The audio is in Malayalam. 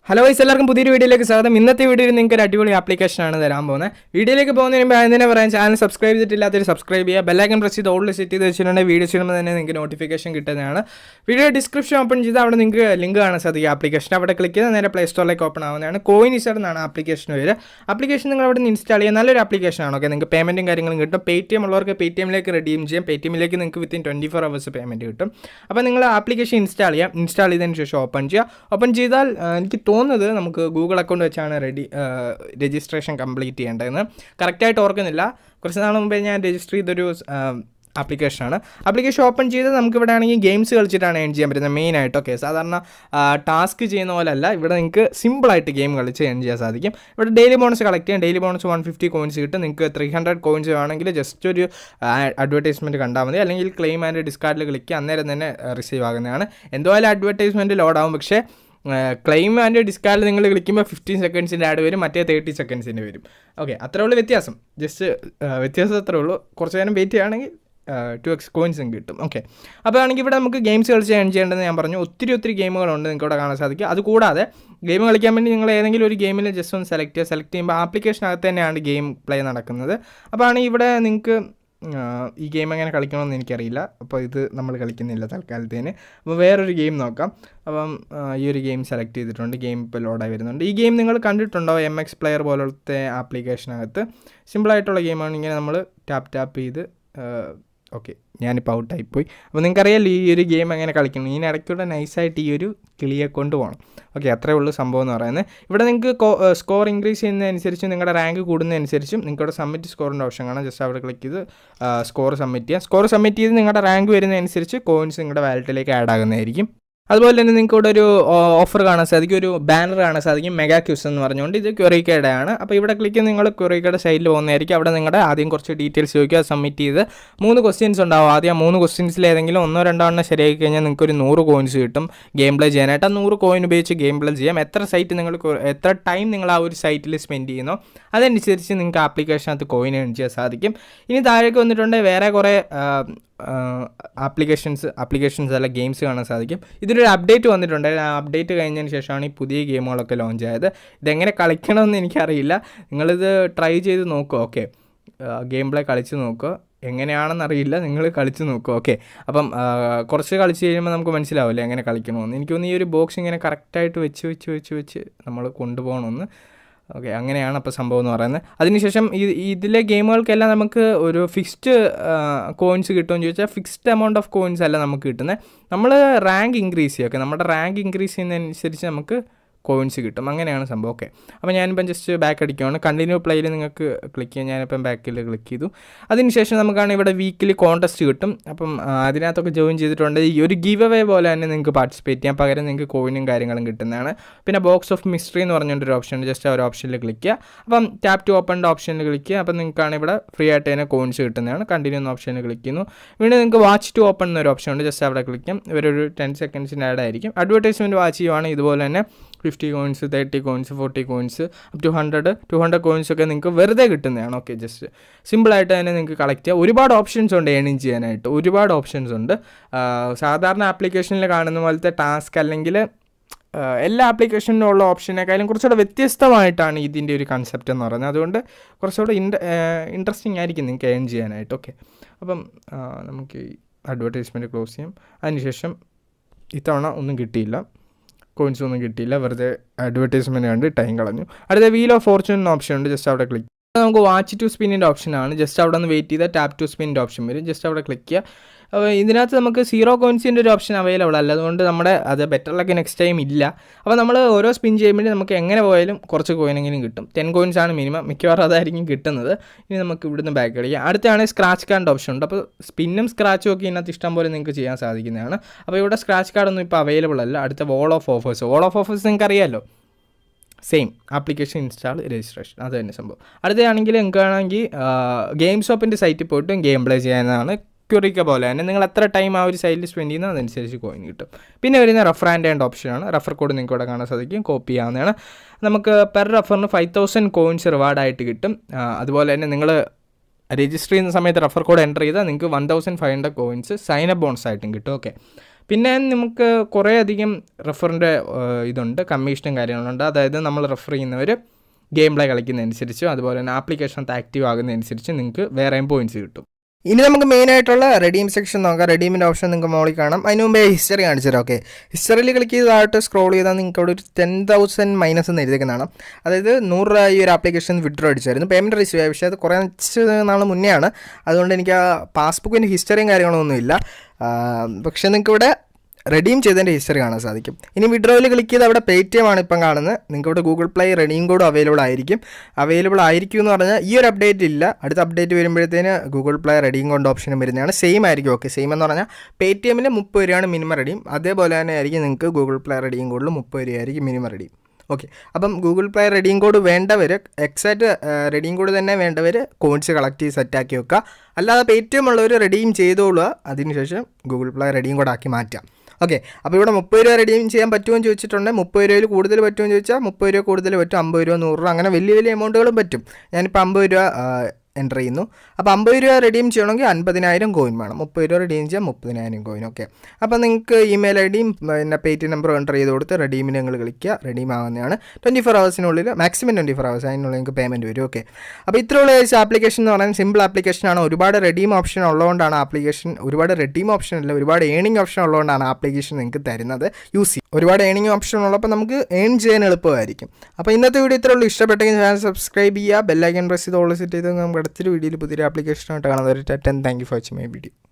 ഹലോ വൈസ് എല്ലാവർക്കും പുതിയൊരു വീഡിയോയിലേക്ക് സ്വാഗതം ഇന്നത്തെ വീഡിയോയിൽ നിങ്ങൾക്ക് ഒരു അടിപൊളി ആപ്ലിക്കേഷനാണ് തരാൻ പോകുന്നത് വീഡിയോയിലേക്ക് പോകുന്നതിന് മുമ്പ് അതിനെ പറയാൻ ചാനൽ സബ്സ്ക്രൈബ് ചെയ്തിട്ടില്ലാത്തൊരു സബ്സ്ക്രൈബ് ചെയ്യുക ബെല്ലൈക്കൻ പ്രസ് ചെയ്ത് ഓൾഡ് സെറ്റ് ചെയ്ത് വെച്ചിട്ടുണ്ടെങ്കിൽ വീഡിയോ ചെയ്യുമ്പോൾ തന്നെ നിങ്ങൾക്ക് നോട്ടിഫിക്കേഷൻ കിട്ടുന്നതാണ് വീഡിയോ ഡിസ്ക്രിപ്ഷൻ ഓപ്പൺ ചെയ്ത് അവിടെ നിങ്ങൾക്ക് ലിങ്ക് കാണാൻ സാധിക്കും ആപ്ലിക്കേഷൻ അവിടെ ക്ലിക്ക് ചെയ്ത് നേരെ പ്ലേ സ്റ്റോറിലേക്ക് ഓപ്പൺ ആവുന്നതാണ് കോയിൻ ഇസർ എന്നാണ് ആപ്ലിക്കേഷൻ വരിക ആപ്ലിക്കേഷൻ നിങ്ങൾ അവിടെ നിന്ന് ഇൻസ്റ്റാൾ ചെയ്യുക നല്ലൊരു ആപ്ലിക്കേഷൻ ആണ് ഓക്കെ നിങ്ങൾക്ക് പേയ്മെൻറ്റും കാര്യങ്ങളും കിട്ടും പേ ടി എം ഉള്ളവർക്ക് പേ ടി എമ്മിലേക്ക് റെഡീം ചെയ്യാം പേ ടി എമ്മിലേക്ക് നിങ്ങൾക്ക് within twenty four hours payment കിട്ടും അപ്പോൾ നിങ്ങൾ ആപ്ലിക്കേഷൻ ഇൻസ്റ്റാൾ ചെയ്യാം ഇൻസ്റ്റാൾ ചെയ്തതിന് ശേഷം ഓപ്പൺ ചെയ്യുക ഓപ്പൺ ചെയ്താൽ ആ, എനിക്ക് തോന്നുന്നത് നമുക്ക് ഗൂഗിൾ അക്കൗണ്ട് വെച്ചാണ് റെഡി രജിസ്ട്രേഷൻ കംപ്ലീറ്റ് ചെയ്യേണ്ടതെന്ന് കറക്റ്റായിട്ട് ഓർക്കുന്നില്ല കുറച്ച് നാൾ മുമ്പേ ഞാൻ രജിസ്റ്റർ ചെയ്തൊരു ആപ്ലിക്കേഷനാണ് ആപ്ലിക്കേഷൻ ഓപ്പൺ ചെയ്ത് നമുക്ക് ഇവിടെ ആണെങ്കിൽ ഗെയിംസ് കളിച്ചിട്ടാണ് ഏൺ ചെയ്യാൻ പറ്റുന്നത് മെയിനായിട്ട് ഓക്കെ സാധാരണ ടാസ്ക് ചെയ്യുന്ന പോലെ അല്ല ഇവിടെ നിങ്ങൾക്ക് സിമ്പിളായിട്ട് ഗെയിം കളിച്ച് ഏൺ ചെയ്യാൻ സാധിക്കും ഇവിടെ ഡെയിലി ബോണസ് കളക്ട് ചെയ്യാം daily bonus one fifty coins കിട്ടും നിങ്ങൾക്ക് ത്രീ ഹൺഡ്രഡ് കോയിൻസ് വേണമെങ്കിൽ ജസ്റ്റ് ഒരു അഡ്വർടൈസ്മെൻറ്റ് കണ്ടാൽ മതി അല്ലെങ്കിൽ ക്ലെയിം ആൻഡ് ഡിസ്കാർഡിൽ ക്ലിക്ക് അന്നേരം തന്നെ റിസീവ് ആകുന്നതാണ് എന്തായാലും അഡ്വർടൈസ്മെൻറ്റ് ലോഡാവും പക്ഷേ ക്ലെയിം ആൻഡ് ഡിസ്കാർഡിൽ നിങ്ങൾ വിളിക്കുമ്പോൾ ഫിഫ്റ്റീൻ സെക്കൻഡ്സിൻ്റെ ആഡ് വരും മറ്റേ തേർട്ടി സെക്കൻഡ്സിൻ്റെ വരും ഓക്കെ അത്രേ ഉള്ളൂ വ്യത്യാസം ജസ്റ്റ് വ്യത്യാസം അത്രേ ഉള്ളൂ കുറച്ച് നേരം വെയിറ്റ് ചെയ്യുകയാണെങ്കിൽ ടു എക്സ് കോയിൻസും കിട്ടും ഓക്കെ അപ്പോൾ ആണെങ്കിൽ ഇവിടെ നമുക്ക് ഗെയിംസ് കളിച്ച് ഏൺ ചെയ്യേണ്ടതെന്ന് ഞാൻ പറഞ്ഞു ഒത്തിരി ഒത്തിരി ഗെയിമുകളുണ്ട് നിങ്ങൾക്ക് ഇവിടെ കാണാൻ സാധിക്കും അതുകൂടാതെ ഗെയിം കളിക്കാൻ വേണ്ടി നിങ്ങൾ ഏതെങ്കിലും ഒരു ഗെയിമിൽ ജസ്റ്റ് ഒന്ന് സെലക്ട് ചെയ്യുക സെലക്ട് ചെയ്യുമ്പോൾ ആപ്ലിക്കേഷനകത്ത് തന്നെയാണ് ഗെയിം പ്ലേ നടക്കുന്നത് അപ്പോൾ ആണെങ്കിൽ ഇവിടെ നിങ്ങൾക്ക് ഈ ഗെയിം എങ്ങനെ കളിക്കണമെന്ന് എനിക്കറിയില്ല അപ്പോൾ ഇത് നമ്മൾ കളിക്കുന്നില്ല തൽക്കാലത്തേന് അപ്പോൾ വേറൊരു ഗെയിം നോക്കാം അപ്പം ആ, ഈ ഒരു ഗെയിം സെലക്ട് ചെയ്തിട്ടുണ്ട് ഗെയിം ഇപ്പോൾ ലോഡായി വരുന്നുണ്ട് ഈ ഗെയിം നിങ്ങൾ കണ്ടിട്ടുണ്ടോ എം എക്സ് പ്ലെയർ പോലത്തെ ആപ്ലിക്കേഷനകത്ത് സിമ്പിളായിട്ടുള്ള ഗെയിമാണ് ഇങ്ങനെ നമ്മൾ ടാപ്പ് ടാപ്പ് ചെയ്ത് ഓക്കെ ഞാനിപ്പോൾ ഔട്ടായി പോയി അപ്പോൾ നിങ്ങൾക്കറിയാലോ ഈ ഒരു ഗെയിം എങ്ങനെ കളിക്കണം ഇതിന് ഇടയ്ക്കൂടെ നൈസായിട്ട് ഈ ഒരു കിളിയെ കൊണ്ട് പോകണം ഓക്കെ അത്രേ ഉള്ളൂ സംഭവം എന്ന് പറയുന്നത് ഇവിടെ നിങ്ങൾക്ക് സ്കോർ ഇൻക്രീസ് ചെയ്യുന്നതനുസരിച്ച് നിങ്ങളുടെ റാങ്ക് കൂടുന്നതനുസരിച്ചും നിങ്ങളുടെ സബ്മിറ്റ് സ്കോറിൻ്റെ ഓപ്ഷൻ കാണാം ജസ്റ്റ് അവിടെ ക്ലിക്ക് ചെയ്ത് സ്കോർ സബ്മിറ്റ് ചെയ്യാം സ്കോർ സബ്മിറ്റ് ചെയ്ത് നിങ്ങളുടെ റാങ്ക് വരുന്നതനുസരിച്ച് കോയിൻസ് നിങ്ങളുടെ വാലറ്റിലേക്ക് ആഡ് ആകുന്നതായിരിക്കും അതുപോലെ തന്നെ നിങ്ങൾക്ക് ഇവിടെ ഒരു ഓഫർ കാണാൻ സാധിക്കും ഒരു ബാനർ കാണാൻ സാധിക്കും മെഗാ ക്യൂസ് എന്ന് പറഞ്ഞുകൊണ്ട് ഇത് ക്യൂറിക്കയുടെ ആണ് അപ്പോൾ ഇവിടെ ക്ലിക്ക് നിങ്ങൾ ക്യൂറിക്കയുടെ സൈഡിൽ പോകുന്നതായിരിക്കും അവിടെ നിങ്ങളുടെ ആദ്യം കുറച്ച് ഡീറ്റെയിൽസ് ചോദിക്കുക സബ്മിറ്റ് ചെയ്ത് മൂന്ന് ക്വസ്റ്റ്യൻസ് ഉണ്ടാവും ആദ്യം ആ മൂന്ന് ക്വസ്റ്റ്യൻസിൽ ഏതെങ്കിലും ഒന്നോ രണ്ടോ എണ്ണം ശരിയാക്കി കഴിഞ്ഞാൽ നിങ്ങൾക്ക് ഒരു നൂറ് കോയിൻസ് കിട്ടും ഗെയിം പ്ലേ ചെയ്യാനായിട്ട് ആ നൂറ് കോയിൻ ഉപയോഗിച്ച് ഗെയിം പ്ലേ ചെയ്യാം എത്ര സൈറ്റ് നിങ്ങൾ കു- എത്ര ടൈം നിങ്ങൾ ആ ഒരു സൈറ്റിൽ സ്പെൻഡ് ചെയ്യുന്നോ അതനുസരിച്ച് നിങ്ങൾക്ക് ആപ്ലിക്കേഷനകത്ത് കോയിൻ ഏൺ ചെയ്യാൻ സാധിക്കും ഇനി താഴേക്ക് വന്നിട്ടുണ്ടെങ്കിൽ വേറെ കുറേ ആപ്ലിക്കേഷൻസ് ആപ്ലിക്കേഷൻസ് അല്ല ഗെയിംസ് കാണാൻ സാധിക്കും ഇതിനൊരു അപ്ഡേറ്റ് വന്നിട്ടുണ്ട് ആ അപ്ഡേറ്റ് കഴിഞ്ഞതിന് ശേഷമാണ് ഈ പുതിയ ഗെയിമുകളൊക്കെ ലോഞ്ച് ആയത് ഇതെങ്ങനെ കളിക്കണമെന്ന് എനിക്കറിയില്ല നിങ്ങളിത് ട്രൈ ചെയ്ത് നോക്കുക ഓക്കെ ഗെയിം പ്ലേ കളിച്ച് നോക്കുക എങ്ങനെയാണെന്ന് അറിയില്ല നിങ്ങൾ കളിച്ച് നോക്കുക ഓക്കെ അപ്പം ആ, കുറച്ച് കളിച്ച് കഴിയുമ്പോൾ നമുക്ക് മനസ്സിലാവില്ല എങ്ങനെ കളിക്കണമെന്ന് എനിക്ക് തോന്നുന്നു ഈ ഒരു ബോക്സ് ഇങ്ങനെ കറക്റ്റായിട്ട് വെച്ച് വെച്ച് വെച്ച് വെച്ച് നമ്മൾ കൊണ്ടുപോകണമെന്ന് ഓക്കെ അങ്ങനെയാണ് അപ്പോൾ സംഭവം എന്ന് പറയുന്നത് അതിനുശേഷം ഈ ഇതിലെ ഗെയിമുകൾക്കെല്ലാം നമുക്ക് ഒരു ഫിക്സ്ഡ് കോയിൻസ് കിട്ടുമെന്ന് ചോദിച്ചാൽ ഫിക്സ്ഡ് എമൗണ്ട് ഓഫ് കോയിൻസ് അല്ല നമുക്ക് കിട്ടുന്നത് നമ്മൾ റാങ്ക് ഇൻക്രീസ് ചെയ്യുക ഓക്കെ നമ്മുടെ റാങ്ക് ഇൻക്രീസ് ചെയ്യുന്നതനുസരിച്ച് നമുക്ക് കോയിൻസ് കിട്ടും അങ്ങനെയാണ് സംഭവം ഓക്കെ അപ്പോൾ ഞാനിപ്പം ജസ്റ്റ് ബാക്ക് അടിക്കുകയാണ് കണ്ടിന്യൂ പ്ലേയിൽ നിങ്ങൾക്ക് ക്ലിക്ക് ചെയ്യാം ഞാനിപ്പം ബാക്കിൽ ക്ലിക്ക് ചെയ്തു അതിനുശേഷം നമുക്കാണ് ഇവിടെ വീക്കിലി കോൺടെസ്റ്റ് കിട്ടും അപ്പം ആ, അതിനകത്തൊക്കെ ജോയിൻ ചെയ്തിട്ടുണ്ട് ഈ ഒരു ഗീവ് അവേ പോലെ തന്നെ നിങ്ങൾക്ക് പാർട്ടിസിപ്പേറ്റ് ചെയ്യാം പകരം നിങ്ങൾക്ക് കോയിനും കാര്യങ്ങളും കിട്ടുന്നതാണ് പിന്നെ ബോക്സ് ഓഫ് മിസ്റ്ററി എന്ന് പറഞ്ഞൊരു ഓപ്ഷൻ ഉണ്ട് ജസ്റ്റ് ആ ഒരു ഓപ്ഷനിൽ ക്ലിക്ക് ചെയ്യുക അപ്പം ടാപ്പ് ടു ഓപ്പണിൻ്റെ ഓപ്ഷനിൽ ക്ലിക്ക് ചെയ്യുക അപ്പം നിങ്ങൾക്കാണ് ഇവിടെ ഫ്രീ ആയിട്ട് തന്നെ കോയിൻസ് കിട്ടുന്നതാണ് കണ്ടിന്യൂ എന്ന ഓപ്ഷനിൽ ക്ലിക്ക് ചെയ്യുന്നു വീണ്ടും നിങ്ങൾക്ക് വാച്ച് ടു ഓപ്പൺ എന്നൊരു ഓപ്ഷൻ ഉണ്ട് ജസ്റ്റ് അവിടെ ക്ലിക്ക് ചെയ്യാം ഇവരൊരു ടെൻ സെക്കൻഡ്സിൻ്റെ ആഡ് ആയിരിക്കും അഡ്വർടൈസ്മെൻറ്റ് വാച്ച് ചെയ്യുവാണെങ്കിൽ ഇതുപോലെ തന്നെ fifty coins thirty coins forty coins up to hundred two hundred coins ഒക്കെ നിങ്ങൾക്ക് വെറുതെ കിട്ടുന്നതാണ് ഓക്കെ ജസ്റ്റ് സിമ്പിളായിട്ട് തന്നെ നിങ്ങൾക്ക് കളക്ട് ചെയ്യാം ഒരുപാട് ഓപ്ഷൻസ് ഉണ്ട് ഏണിങ് ചെയ്യാനായിട്ട് ഒരുപാട് ഓപ്ഷൻസ് ഉണ്ട് ആ, സാധാരണ ആപ്ലിക്കേഷനിൽ കാണുന്ന പോലത്തെ ടാസ്ക് അല്ലെങ്കിൽ ആ, എല്ലാ ആപ്ലിക്കേഷനിലും ഉള്ള ഓപ്ഷനേക്കാളും കുറച്ചുകൂടെ വ്യത്യസ്തമായിട്ടാണ് ഇതിൻ്റെ ഒരു കൺസെപ്റ്റ് എന്ന് പറയുന്നത് അതുകൊണ്ട് കുറച്ചുകൂടെ ഇൻട്ര ഇൻട്രസ്റ്റിംഗ് ആയിരിക്കും നിങ്ങൾക്ക് ഏൺ ചെയ്യാനായിട്ട് ഓക്കെ അപ്പം ആ, നമുക്ക് ഈ അഡ്വർടൈസ്മെൻറ്റ് ക്ലോസ് ചെയ്യാം അതിനുശേഷം ഇത്തവണ ഒന്നും കിട്ടിയില്ല കോയിൻസ് ഒന്നും കിട്ടിയില്ല വെറുതെ അഡ്വർടൈസ്മെൻറ്റ് കണ്ട് ടൈം കളഞ്ഞു അടുത്ത വീൽ ഓഫ് ഫോർച്യൂൺ എന്ന ഓപ്ഷൻ ഉണ്ട് ജസ്റ്റ് അവിടെ ക്ലിക്ക് നമുക്ക് വാച്ച് ടു സ്പിന്നിൻ്റെ ഓപ്ഷനാണ് ജസ്റ്റ് അവിടെ നിന്ന് വെയിറ്റ് ചെയ്താൽ ടാപ്പ് ടു സ്പിന്നിൻ്റെ ഓപ്ഷൻ വരും ജസ്റ്റ് അവിടെ ക്ലിക്ക് ചെയ്യുക അപ്പോൾ ഇതിനകത്ത് നമുക്ക് സീറോ കോയിൻസിൻ്റെ ഒരു ഓപ്ഷൻ അവൈലബിൾ അല്ല അതുകൊണ്ട് നമ്മുടെ അത് ബെറ്റർ ലക്ക് നെക്സ്റ്റ് ടൈം ഇല്ല അപ്പോൾ നമ്മൾ ഓരോ സ്പിൻ ചെയ്യുമ്പോൾ നമുക്ക് എങ്ങനെ പോയാലും കുറച്ച് കോയിനെങ്കിലും കിട്ടും ടെൻ കോയിൻസ് ആണ് മിനിമം മിക്കവാറും അതായിരിക്കും കിട്ടുന്നത് ഇനി നമുക്ക് ഇവിടുന്ന് ബാക്ക് അടിക്കാം അടുത്താണ് സ്ക്രാച്ച് കാർഡിൻ്റെ ഓപ്ഷൻ ഉണ്ട് അപ്പോൾ സ്പിന്നും സ്ക്രാച്ചും ഒക്കെ ഇതിനകത്ത് ഇഷ്ടം പോലെ നിങ്ങൾക്ക് ചെയ്യാൻ സാധിക്കുന്നതാണ് അപ്പോൾ ഇവിടെ സ്ക്രാച്ച് കാർഡൊന്നും ഇപ്പോൾ അവൈലബിൾ അല്ല അടുത്ത wall of offers wall of offers നിങ്ങൾക്ക് അറിയാമല്ലോ സെയിം ആപ്ലിക്കേഷൻ ഇൻസ്റ്റാൾ രജിസ്ട്രേഷൻ അത് തന്നെ സംഭവം അടുത്തതാണെങ്കിൽ നിങ്ങൾക്കാണെങ്കിൽ ഗെയിം ഷോപ്പിൻ്റെ സൈറ്റിൽ പോയിട്ട് ഗെയിം പ്ലേ ചെയ്യാനാണ് ക്യൂറിക്ക പോലെ തന്നെ നിങ്ങൾ എത്ര ടൈം ആ ഒരു സൈറ്റിൽ സ്പെൻഡ് ചെയ്യുന്നത് അതനുസരിച്ച് കോയിൻ കിട്ടും പിന്നെ വരുന്ന റെഫർ ആൻഡ് ആൻഡ് ഓപ്ഷനാണ് റെഫർ കോഡ് നിങ്ങൾക്ക് ഇവിടെ കാണാൻ സാധിക്കും കോപ്പി ചെയ്യാവുന്നതാണ് നമുക്ക് പെർ റെഫറിന് ഫൈവ് തൗസൻഡ് കോയിൻസ് റിവാർഡായിട്ട് കിട്ടും ആ, അതുപോലെ തന്നെ നിങ്ങൾ രജിസ്റ്റർ ചെയ്യുന്ന സമയത്ത് റെഫർ കോഡ് എൻ്റർ ചെയ്താൽ നിങ്ങൾക്ക് one thousand five hundred coins sign up bonus ആയിട്ടും കിട്ടും ഓക്കെ പിന്നെ നമുക്ക് കുറേ അധികം റെഫറിൻ്റെ ഇതുണ്ട് കമ്മീഷനും കാര്യങ്ങളുണ്ട് അതായത് നമ്മൾ റെഫർ ചെയ്യുന്നവർ ഗെയിം പ്ലേ കളിക്കുന്നതനുസരിച്ചും അതുപോലെ തന്നെ ആപ്ലിക്കേഷൻ ആക്റ്റീവ് ആകുന്നതനുസരിച്ച് നിങ്ങൾക്ക് വേറെയും പോയിന്റ്സ് കിട്ടും ഇനി നമുക്ക് മെയിൻ ആയിട്ടുള്ള റെഡീം സെക്ഷൻ നോക്കാം റെഡീമിൻ്റെ ഓപ്ഷൻ നിങ്ങൾക്ക് മോളിൽ കാണാം അതിന് മുമ്പേ ഹിസ്റ്ററി കാണിച്ചു തരാം ഓക്കെ ഹിസ്റ്ററിയിൽ ക്ലിക്ക് ചെയ്തതായിട്ട് സ്ക്രോൾ ചെയ്താൽ നിങ്ങൾക്ക് അവിടെ ഒരു ടെൻ തൗസൻഡ് മൈനസ് എന്ന് എഴുതിക്കുന്നതാണ് അതായത് നൂറ് രൂപ ഈ ഒരു ആപ്ലിക്കേഷൻ വിഡ്രോ അടിച്ചായിരുന്നു പേയ്മെൻറ്റ് റിസീവ് ആയി പക്ഷേ അത് കുറച്ച് നാൾ മുന്നേ ആണ് അതുകൊണ്ട് എനിക്ക് ആ പാസ്ബുക്കിൻ്റെ ഹിസ്റ്ററിയും കാര്യങ്ങളൊന്നും ഇല്ല പക്ഷേ നിങ്ങൾക്ക് ഇവിടെ റെഡീം ചെയ്തതിൻ്റെ ഹിസ്റ്ററി കാണാൻ സാധിക്കും ഇനി വിഡ്രോയിൽ ക്ലിക്ക് ചെയ്ത് അവിടെ പേ ടി എം ആണ് ഇപ്പം കാണുന്നത് നിങ്ങൾക്ക് ഇവിടെ Google Play redeem code available ആയിരിക്കും അവൈലബിൾ ആയിരിക്കും എന്ന് പറഞ്ഞാൽ ഈ ഒരു അപ്ഡേറ്റ് ഇല്ല അടുത്ത അപ്ഡേറ്റ് വരുമ്പോഴത്തേന് ഗൂഗിൾ പ്ലേ റെഡീം കോഡ് ഓപ്ഷനും വരുന്നതാണ് സെയിം ആയിരിക്കും ഓക്കെ സെയിം എന്ന് പറഞ്ഞാൽ പേ ടി എമ്മിൽ മുപ്പത് രൂപയാണ് മിനിമം റെഡീം അതേപോലെ തന്നെ ആയിരിക്കും നിങ്ങൾക്ക് ഗൂഗിൾ പ്ലേ റെഡീം കോഡിൽ മുപ്പത് രൂപയായിരിക്കും മിനിമം റെഡീം ഓക്കെ അപ്പം ഗൂഗിൾ പ്ലേ റെഡീം കോഡ് വേണ്ടവർ എക്സാക്റ്റ് റെഡീം കോഡ് തന്നെ വേണ്ടവർ കോയിൻസ് കളക്ട് ചെയ്ത് സെറ്റാക്കി വെക്കുക അല്ലാതെ പേ ടി എം ഉള്ളവർ റെഡീം ചെയ്തോളുക അതിനുശേഷം ഗൂഗിൾ പ്ലേ റെഡീം കോഡ് ആക്കി മാറ്റാം ഓക്കെ അപ്പോൾ ഇവിടെ മുപ്പത് രൂപ റെഡീം ചെയ്യാൻ പറ്റുമെന്ന് ചോദിച്ചിട്ടുണ്ടെങ്കിൽ മുപ്പത് രൂപയിൽ കൂടുതൽ പറ്റുമെന്ന് ചോദിച്ചാൽ മുപ്പത് രൂപ കൂടുതൽ പറ്റും അമ്പത് രൂപ നൂറ് രൂപ അങ്ങനെ വലിയ വലിയ എമൗണ്ടുകളും പറ്റും ഞാനിപ്പോൾ അമ്പത് രൂപ എൻ്റർ ചെയ്യുന്നു അപ്പോൾ അമ്പത് രൂപ റെഡീം ചെയ്യണമെങ്കിൽ അൻപതിനായിരം കോയിൻ വേണം മുപ്പത് രൂപ റെഡീം ചെയ്യാൻ മുപ്പതിനായിരം കോയിൻ ഓക്കെ അപ്പോൾ നിങ്ങൾക്ക് ഇമെയിൽ ഐ ഡിയും പിന്നെ പേ ടി നമ്പർ എൻ്റർ ചെയ്ത് കൊടുത്ത് റെഡീമിന് നിങ്ങൾ കളിക്കുക റെഡീം ആവുന്നതാണ് ട്വൻറ്റി ഫോർ ഹവേഴ്സിനുള്ളിൽ മാക്സിമം ട്വൻറ്റി ഫോർ ഹവേഴ്സ് അതിനുള്ളിൽ നിങ്ങൾക്ക് പേയ്മെൻറ്റ് വരും ഓക്കെ അപ്പോൾ ഇത്രയുള്ള ആപ്ലിക്കേഷൻ എന്ന് പറയുന്നത് സിമ്പിൾ ആപ്ലിക്കേഷനാണ് ഒരുപാട് റെഡീം ഓപ്ഷൻ ഉള്ളതുകൊണ്ടാണ് ആപ്ലിക്കേഷൻ ഒരുപാട് റെഡീം ഓപ്ഷൻ അല്ല ഒരുപാട് ഏണിംഗ് ഓപ്ഷൻ ഉള്ളതുകൊണ്ടാണ് ആപ്ലിക്കേഷൻ നിങ്ങൾക്ക് തരുന്നത് യൂസ് ചെയ്യും ഒരുപാട് ഏണിംഗ് ഓപ്ഷൻ ഉള്ളപ്പോൾ നമുക്ക് ഏൺ ചെയ്യാൻ എളുപ്പമായിരിക്കും അപ്പോൾ ഇന്നത്തെ വീഡിയോ ഇത്രേ ഉള്ളൂ ഇഷ്ടപ്പെട്ടെങ്കിൽ ചാനൽ സബ്സ്ക്രൈബ് ചെയ്യുക ബെല്ലൈക്കൻ പ്രസ് ചെയ്ത് ഓൾ സെറ്റ് ചെയ്ത് നമുക്ക് അടുത്തൊരു വീഡിയോയിൽ പുതിയൊരു ആപ്ലിക്കേഷനായിട്ട് കാണാൻ ഒരു ten thank you for watching my video